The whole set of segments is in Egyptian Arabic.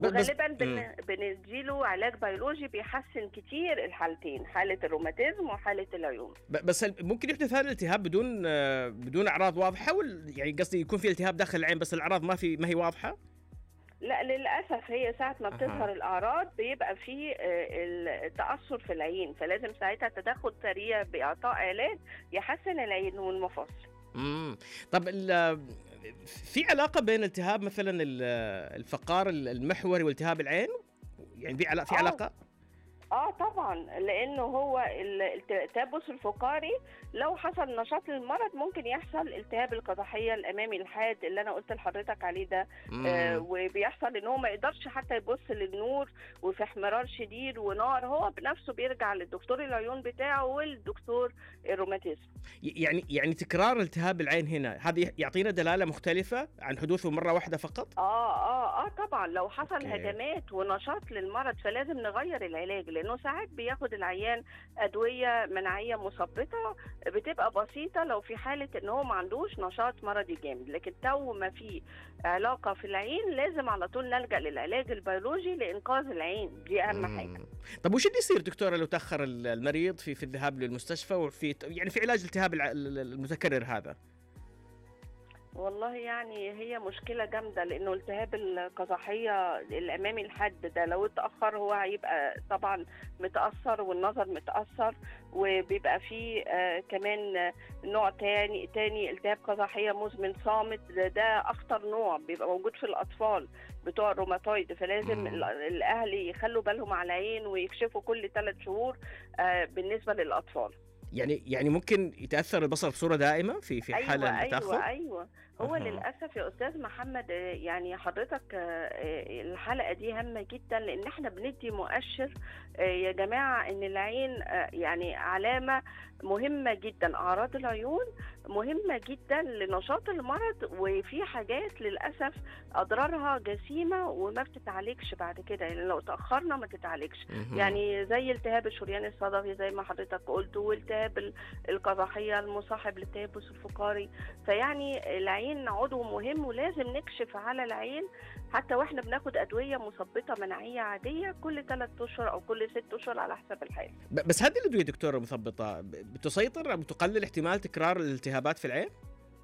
ب- بس- وغالبا مم. بن... بنديله علاج بيولوجي بيحسن كتير الحالتين حاله الروماتيزم وحاله العيون ب- بس هل ممكن يحدث هذا الالتهاب بدون آه، بدون اعراض واضحه ولا يعني قصدي يكون في التهاب داخل العين بس الاعراض ما في ما هي واضحه؟ لا للاسف هي ساعه ما أها. بتظهر الاعراض بيبقى في آه، التاثر في العين فلازم ساعتها تدخل سريع باعطاء علاج يحسن العين والمفاصل امم طب ال- في علاقه بين التهاب مثلا ال- الفقار المحوري والتهاب العين؟ يعني في علاقه في آه. علاقه؟ اه طبعا لانه هو ال- التيبس الفقاري لو حصل نشاط للمرض ممكن يحصل التهاب القزحيه الامامي الحاد اللي انا قلت لحضرتك عليه ده آه مم. وبيحصل ان هو ما يقدرش حتى يبص للنور وفي احمرار شديد ونار هو بنفسه بيرجع للدكتور العيون بتاعه والدكتور الروماتيزم يعني يعني تكرار التهاب العين هنا هذا يعطينا دلاله مختلفه عن حدوثه مره واحده فقط؟ اه اه اه طبعا لو حصل أوكي. هجمات ونشاط للمرض فلازم نغير العلاج لانه ساعات بياخد العيان ادويه مناعيه مثبطه بتبقى بسيطه لو في حاله ان هو ما عندوش نشاط مرضي جامد لكن تو ما في علاقه في العين لازم على طول نلجا للعلاج البيولوجي لانقاذ العين دي اهم حاجه مم. طب وش اللي يصير دكتوره لو تاخر ال- المريض في في الذهاب للمستشفى وفي يعني في علاج الالتهاب الع- ال- ال- المتكرر هذا؟ والله يعني هي مشكلة جامدة لأنه التهاب القزحية الأمامي الحاد ده لو اتأخر هو هيبقى طبعا متأثر والنظر متأثر وبيبقى فيه آه كمان آه، نوع تاني تاني التهاب قزحية مزمن صامت ده, ده أخطر نوع بيبقى موجود في الأطفال بتوع الروماتويد فلازم مم. ال- الأهل يخلوا بالهم على العين ويكشفوا كل ثلاث شهور آه بالنسبة للأطفال يعني يعني ممكن يتاثر البصر بصوره دائمه في في حال ايوه التاخر؟ ايوه ايوه هو أها. للاسف يا استاذ محمد آه، يعني حضرتك آه، آه، الحلقه دي هامه جدا لان احنا بندي مؤشر آه، يا جماعه ان العين آه، يعني علامه مهمه جدا اعراض العيون مهمه جدا لنشاط المرض وفي حاجات للاسف اضرارها جسيمه وما بتتعالجش بعد كده يعني لو تاخرنا ما تتعالجش مهم. يعني زي التهاب الشريان الصدفي زي ما حضرتك قلت والتهاب ال- القزحيه المصاحب للتيبس الفقاري فيعني العين عضو مهم ولازم نكشف على العين حتى واحنا بناخد ادويه مثبطه مناعيه عاديه كل ثلاث اشهر او كل ست اشهر على حسب الحال ب- بس هذه الادويه دكتوره مثبطه ب- بتسيطر او بتقلل احتمال تكرار الالتهابات في العين؟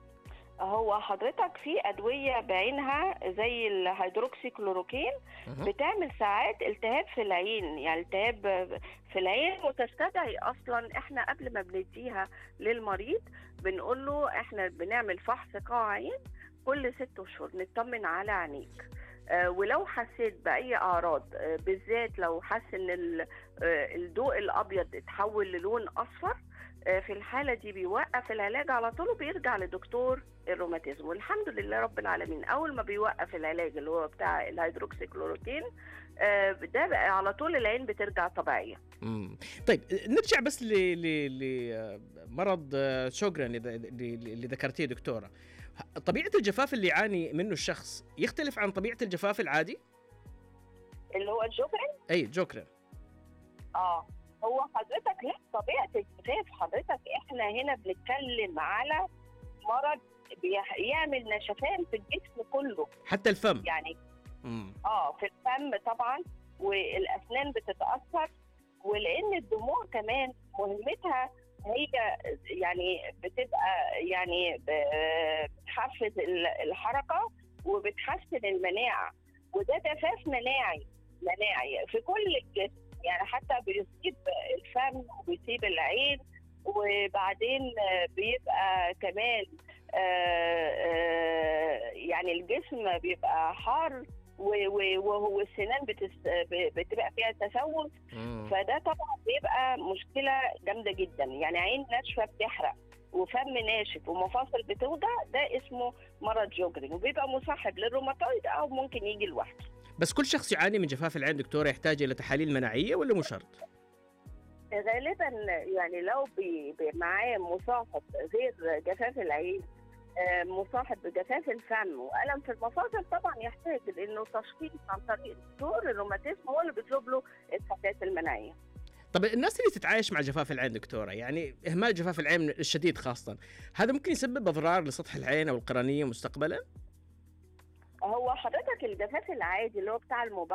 هو حضرتك في ادويه بعينها زي الهيدروكسي كلوروكين أها. بتعمل ساعات التهاب في العين يعني التهاب في العين وتستدعي اصلا احنا قبل ما بنديها للمريض بنقول له احنا بنعمل فحص قاع عين كل ست اشهر نطمن على عينيك آه، ولو حسيت باي اعراض آه، بالذات لو حس ان ال- آه، الضوء الابيض اتحول للون اصفر آه، في الحاله دي بيوقف العلاج على طول وبيرجع لدكتور الروماتيزم والحمد لله رب العالمين اول ما بيوقف العلاج اللي هو بتاع الهيدروكسي كلوروكين آه، ده بقى على طول العين بترجع طبيعيه مم. طيب نرجع بس ل- ل- لمرض آه، شوغرن اللي اللي- اللي ذكرتيه دكتوره ه- طبيعه الجفاف اللي يعاني منه الشخص يختلف عن طبيعه الجفاف العادي اللي هو الجوكرين اي جوكرن اه هو حضرتك لا طبيعه الجفاف حضرتك احنا هنا بنتكلم على مرض بيعمل نشفان في الجسم كله حتى الفم يعني مم. اه في الفم طبعا والاسنان بتتاثر ولان الدموع كمان مهمتها هي يعني بتبقى يعني ب- بتحفز ال- الحركه وبتحسن المناعه وده جفاف مناعي مناعي في كل الجسم يعني حتى بيصيب الفم وبيصيب العين وبعدين بيبقى كمان آه، آه، يعني الجسم بيبقى حار و- و- وهو السنان بتس... ب- بتبقى فيها تسوس مم. فده طبعا بيبقى مشكله جامده جدا يعني عين ناشفه بتحرق وفم ناشف ومفاصل بتوجع ده اسمه مرض جوجري وبيبقى مصاحب للروماتويد او ممكن يجي لوحده بس كل شخص يعاني من جفاف العين دكتوره يحتاج الى تحاليل مناعيه ولا مو شرط؟ غالبا يعني لو بي بي- معاه مصاحب غير جفاف العين آه، مصاحب بجفاف الفم والم في المفاصل طبعا يحتاج لانه تشخيص عن طريق الدكتور الروماتيزم هو اللي بيطلب له الفحوصات المناعيه طب الناس اللي تتعايش مع جفاف العين دكتوره يعني اهمال جفاف العين الشديد خاصه هذا ممكن يسبب اضرار لسطح العين او القرنيه مستقبلا؟ هو حضرتك الجفاف العادي اللي هو بتاع الموبايل